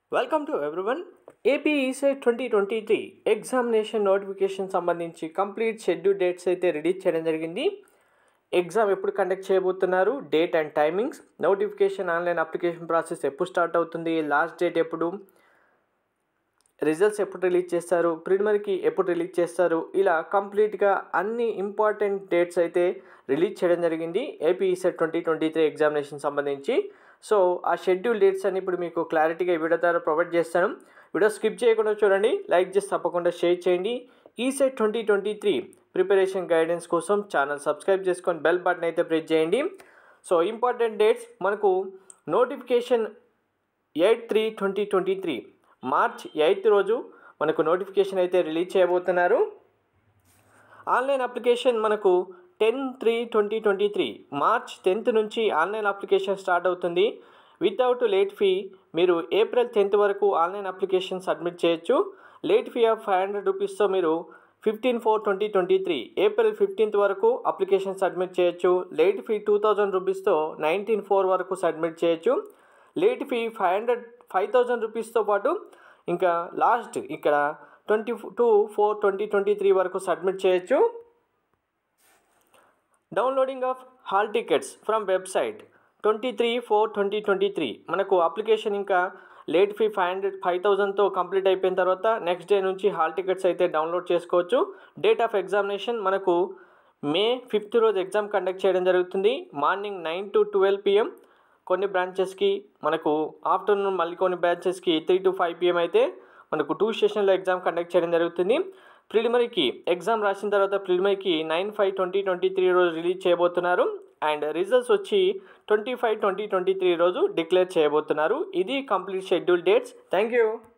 welcome to everyone AP ECET twenty twenty three examination notification సంబంధించి complete schedule dates అయితే release చేయడం జరిగింది exam ఎప్పుడు కండక్ట్ చేయబోతున్నారు date and timings notification online application process ఎప్పుడు start అవుతుంది లాస్ట్ డేట్ ఎప్పుడు రిజల్ట్స్ ఎప్పుడు రిలీజ్ చేస్తారు ప్రిలిమరీకి ఎప్పుడు రిలీజ్ చేస్తారు ఇలా కంప్లీట్గా అన్ని ఇంపార్టెంట్ డేట్స్ అయితే రిలీజ్ చేయడం జరిగింది AP ECET twenty twenty three examination సంబంధించి సో ఆ షెడ్యూల్ డేట్స్ అన్ని ఇప్పుడు మీకు క్లారిటీగా ఈ వీడియో ద్వారా ప్రొవైడ్ చేస్తాను వీడియో స్కిప్ చేయకుండా చూడండి లైక్ చేసి తప్పకుండా షేర్ చేయండి ECET twenty twenty three preparation guidance కోసం ఛానల్ సబ్స్క్రైబ్ చేసుకొని బెల్ బటన్ అయితే ప్రెస్ చేయండి సో ఇంపార్టెంట్ డేట్స్ మనకు notification eight three twenty twenty three March eighth రోజు మనకు నోటిఫికేషన్ అయితే రిలీజ్ చేయబోతున్నారు ఆన్లైన్ అప్లికేషన్ మనకు ten three twenty twenty three March tenth నుంచి ఆన్లైన్ అప్లికేషన్ స్టార్ట్ అవుతుంది వితౌట్ లేట్ ఫీ మీరు ఏప్రిల్ టెన్త్ వరకు ఆన్లైన్ అప్లికేషన్ సబ్మిట్ చేయొచ్చు late fee of five hundred రూపీస్తో మీరు fifteen four twenty twenty three April fifteenth వరకు application submit చేయొచ్చు late fee two thousand రూపీస్తో నైన్టీన్ ఫోర్ వరకు సబ్మిట్ చేయొచ్చు late fee five hundred five thousand రూపీస్తో పాటు ఇంకా లాస్ట్ ఇక్కడ twenty two four twenty twenty three వరకు సబ్మిట్ చేయొచ్చు downloading of hall tickets from website twenty three four twenty twenty three మనకు అప్లికేషన్ ఇంకా late fee five hundred five థౌజండ్తో complete అయిపోయిన తర్వాత నెక్స్ట్ డే నుంచి హాల్ టికెట్స్ అయితే డౌన్లోడ్ చేసుకోవచ్చు డేట్ ఆఫ్ ఎగ్జామినేషన్ మనకు మే ఫిఫ్త్ రోజు ఎగ్జామ్ కండక్ట్ చేయడం జరుగుతుంది morning nine to twelve PM కొన్ని బ్రాంచెస్కి మనకు ఆఫ్టర్నూన్ మళ్ళీ కొన్ని బ్రాంచెస్కి త్రీ టు ఫైవ్ పిఎం అయితే మనకు టూ స్టేషన్లో ఎగ్జామ్ కండక్ట్ చేయడం జరుగుతుంది ప్రిలిమరీకి ఎగ్జామ్ రాసిన తర్వాత ప్రిలిమరీకి nine five twenty twenty three రోజు రిలీజ్ చేయబోతున్నారు అండ్ రిజల్ట్స్ వచ్చి twenty five twenty twenty three రోజు డిక్లేర్ చేయబోతున్నారు ఇది complete schedule dates thank you